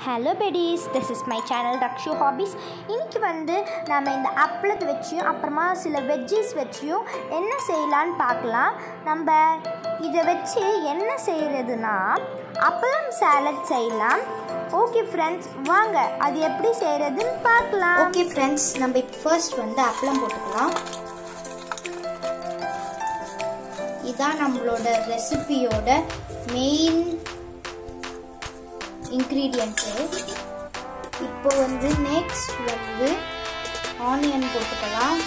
hello பெடிஸ் this is my channel Rakshu hobbies இன்னைக்கு வந்து நம்ம இந்த அப்பளத்தை வச்சியும் அப்புறமா சில வெஜ்ஜீஸ் வச்சியும் என்ன செய்யலான்னு பார்க்கலாம் நம்ம இதை வச்சு என்ன செய்கிறதுனா அப்பளம் சாலட் செய்யலாம் ஓகே ஃப்ரெண்ட்ஸ் வாங்க அது எப்படி செய்கிறதுன்னு பார்க்கலாம் ஓகே ஃப்ரெண்ட்ஸ் நம்ம இப்போ ஃபர்ஸ்ட் வந்து அப்பளம் போட்டுக்கலாம் இதான் நம்மளோட ரெசிபியோட மெயின் இன்க்ரீடியன்ட்டு இப்போ வந்து நெக்ஸ்ட் வந்து ஆனியன் போட்டுக்கலாம்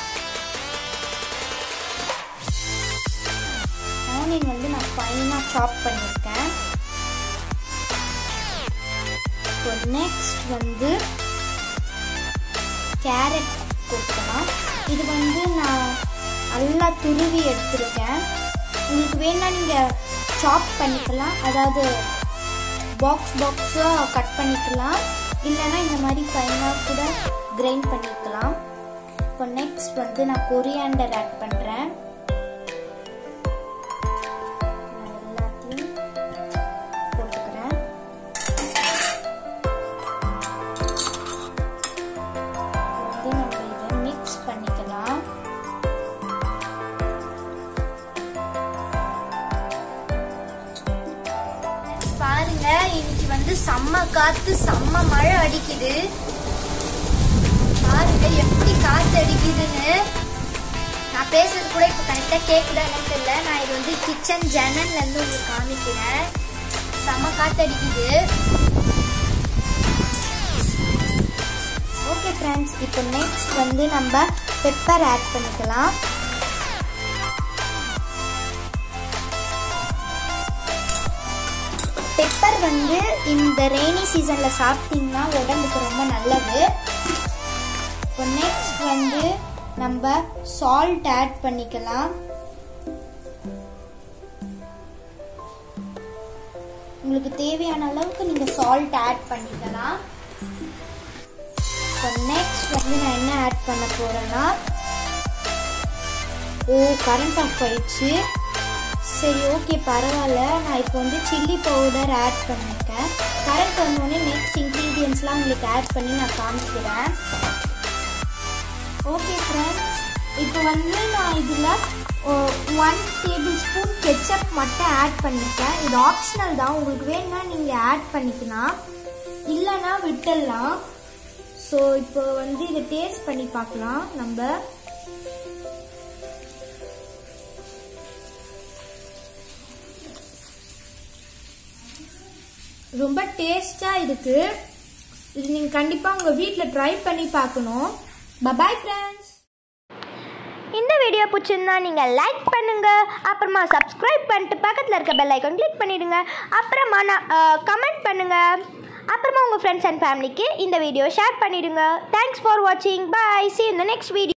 ஆனியன் வந்து நான் ஃபைனாக சாப் பண்ணியிருக்கேன் இப்போ நெக்ஸ்ட் வந்து கேரட் போட்டுக்கலாம் இது வந்து நான் நல்லா துருவி எடுத்துருக்கேன் உங்களுக்கு வேணா நீங்கள் சாப் பண்ணிக்கலாம் அதாவது பாக்ஸ் பாக்ஸாக கட் பண்ணிக்கலாம் இல்லைன்னா இந்த மாதிரி ஃபைனாக கூட கிரைண்ட் பண்ணிக்கலாம் இப்போ நெக்ஸ்ட் வந்து நான் கொரியாண்டர் ஆட் பண்ணுறேன் எல்லாத்தையும் போட்டுக்கிறேன் வந்து நம்ம இதை மிக்ஸ் பண்ணிக்கலாம் பாருங்க இன்னைக்கு வந்து செம்ம காத்து செம்ம மழை அடிக்குது பாருங்க எப்படி காத்து அடிக்குதுன்னு நான் பேசுறது கூட இப்போ கரெக்டாக கேட்குதா என்னன்னு தெரியல நான் இது வந்து கிச்சன் ஜன்னல்ல இருந்து உங்களுக்கு காமிக்கிறேன் செம்ம காத்து அடிக்குது ஓகே ஃப்ரெண்ட்ஸ் இப்போ நெக்ஸ்ட் வந்து நம்ம பெப்பர் ஆட் பண்ணிக்கலாம் பெப்பர் வந்து இந்த ரெய்னி சீசனில் சாப்பிட்டீங்கன்னா உடம்புக்கு ரொம்ப நல்லது இப்போ நெக்ஸ்ட் வந்து நம்ம சால்ட் ஆட் பண்ணிக்கலாம் உங்களுக்கு தேவையான அளவுக்கு நீங்கள் சால்ட் ஆட் பண்ணிக்கலாம் இப்போ நெக்ஸ்ட் வந்து நான் என்ன ஆட் பண்ண போகிறேன்னா ஓ கரண்ட் ஆஃப் ஆயிடுச்சு சரி ஓகே பரவாயில்ல நான் இப்போ வந்து சில்லி பவுடர் ஆட் பண்ணியிருக்கேன் கரண்ட் வந்தோடனே நெக்ஸ்ட் இன்க்ரீடியன்ஸ்லாம் உங்களுக்கு ஆட் பண்ணி நான் காமிக்கிறேன் ஓகே ஃப்ரெண்ட்ஸ் இப்போ வந்து நான் இதில் ஒன் டேபிள் ஸ்பூன் கெச்சப் மட்டும் ஆட் பண்ணியிருக்கேன் இது ஆப்ஷனல் தான் உங்களுக்கு வேணும்னா நீங்கள் ஆட் பண்ணிக்கலாம் இல்லைன்னா விட்டுடலாம் ஸோ இப்போ வந்து இதை டேஸ்ட் பண்ணி பார்க்கலாம் நம்ம ரொம்ப டேஸ்டாக இருக்கு இது நீங்கள் கண்டிப்பாக உங்கள் வீட்டில் ட்ரை பண்ணி பார்க்கணும் பபாய் ஃப்ரெண்ட்ஸ் இந்த வீடியோ பிடிச்சிருந்தா நீங்கள் லைக் பண்ணுங்க அப்புறமா சப்ஸ்கிரைப் பண்ணிட்டு பக்கத்தில் இருக்க பெல் ஐக்கான் கிளிக் பண்ணிடுங்க அப்புறமா நான் கமெண்ட் பண்ணுங்க அப்புறமா உங்கள் ஃப்ரெண்ட்ஸ் அண்ட் ஃபேமிலிக்கு இந்த வீடியோ ஷேர் பண்ணிடுங்க தேங்க்ஸ் ஃபார் வாட்சிங் பை சி இந்த நெக்ஸ்ட் வீடியோ